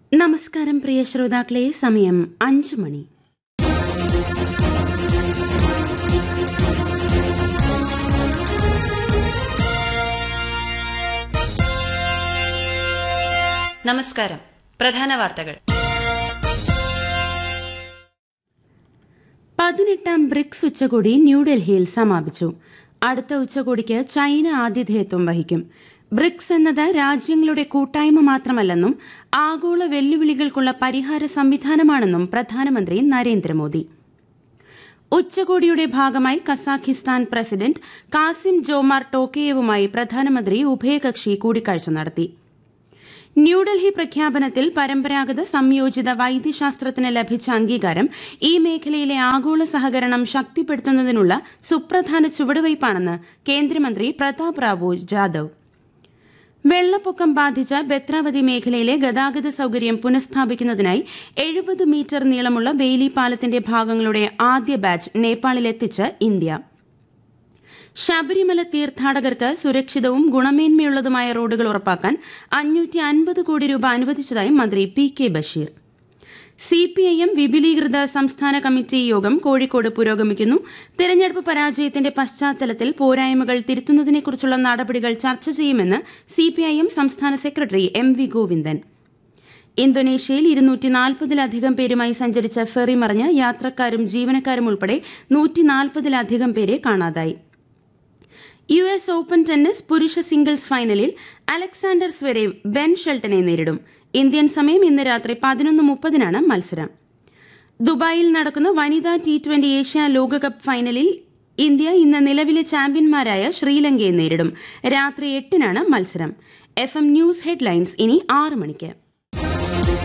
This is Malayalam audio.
നമസ്കാരം പ്രിയ ശ്രോതാക്കളെ സമയം അഞ്ചു മണി നമസ്കാരം പ്രധാന വാർത്തകൾ പതിനെട്ടാം ബ്രിക്സ് ഉച്ചകോടി ന്യൂഡൽഹിയിൽ സമാപിച്ചു അടുത്ത ഉച്ചകോടിക്ക് ചൈന ആതിഥേയത്വം വഹിക്കും ബ്രിക്സ് എന്നത് രാജ്യങ്ങളുടെ കൂട്ടായ്മ മാത്രമല്ലെന്നും ആഗോള വെല്ലുവിളികൾക്കുള്ള പരിഹാര സംവിധാനമാണെന്നും പ്രധാനമന്ത്രി നരേന്ദ്രമോദി ഉച്ചകോടിയുടെ ഭാഗമായി കസാഖിസ്ഥാൻ പ്രസിഡന്റ് കാസിം ജോമാർ ടോക്കേയുവുമായി പ്രധാനമന്ത്രി ഉഭയകക്ഷി കൂടിക്കാഴ്ച നടത്തി ന്യൂഡൽഹി പ്രഖ്യാപനത്തിൽ പരമ്പരാഗത സംയോജിത വൈദ്യശാസ്ത്രത്തിന് ലഭിച്ച അംഗീകാരം ഈ മേഖലയിലെ ആഗോള സഹകരണം ശക്തിപ്പെടുത്തുന്നതിനുള്ള സുപ്രധാന ചുവടുവയ്പാണെന്ന് കേന്ദ്രമന്ത്രി പ്രതാപ് റാവു ജാദവ് വെള്ളപ്പൊക്കം ബാധിച്ച ബത്രാവതി മേഖലയിലെ ഗതാഗത സൌകര്യം പുനഃസ്ഥാപിക്കുന്നതിനായി എഴുപത് മീറ്റർ നീളമുള്ള ബെയിലി പാലത്തിന്റെ ഭാഗങ്ങളുടെ ആദ്യ ബാച്ച് നേപ്പാളിലെത്തിച്ച് ഇന്ത്യ ശബരിമല തീർത്ഥാടകർക്ക് സുരക്ഷിതവും ഗുണമേന്മയുള്ളതുമായ റോഡുകൾ ഉറപ്പാക്കാൻ അഞ്ഞൂറ്റി അൻപത് കോടി രൂപ അനുവദിച്ചതായി മന്ത്രി പി കെ ബഷീർ സിപിഐഎം വിപുലീകൃത സംസ്ഥാന കമ്മിറ്റി യോഗം കോഴിക്കോട് പുരോഗമിക്കുന്നു തെരഞ്ഞെടുപ്പ് പരാജയത്തിന്റെ പശ്ചാത്തലത്തിൽ പോരായ്മകൾ തിരുത്തുന്നതിനെക്കുറിച്ചുള്ള നടപടികൾ ചർച്ച ചെയ്യുമെന്ന് സിപിഐഎം സംസ്ഥാന സെക്രട്ടറി എം വി ഗോവിന്ദൻ ഇന്തോനേഷ്യയിൽ ഇരുന്നൂറ്റി നാൽപ്പതിലധികം പേരുമായി സഞ്ചരിച്ച ഫെറി മറിഞ്ഞ് യാത്രക്കാരും ജീവനക്കാരും ഉൾപ്പെടെ നൂറ്റിനാൽപ്പതിലധികം പേരെ കാണാതായി യു എസ് ഓപ്പൺ ടെന്നീസ് പുരുഷ സിംഗിൾസ് ഫൈനലിൽ അലക്സാണ്ടർ സ്വരേവ് ബെൻ ഷെൽട്ടനെ നേരിടും ഇന്ത്യൻ സമയം ഇന്ന് രാത്രി പതിനൊന്ന് മുപ്പതിനാണ് മത്സരം ദുബായിൽ നടക്കുന്ന വനിതാ ടി ട്വന്റി ഏഷ്യ ലോകകപ്പ് ഫൈനലിൽ ഇന്ത്യ ഇന്ന് നിലവിലെ ചാമ്പ്യന്മാരായ ശ്രീലങ്കയെ നേരിടും രാത്രി എട്ടിനാണ് മത്സരം എഫ് എം ന്യൂസ് ഹെഡ്ലൈൻസ് ഇനി ആറ് മണിക്ക്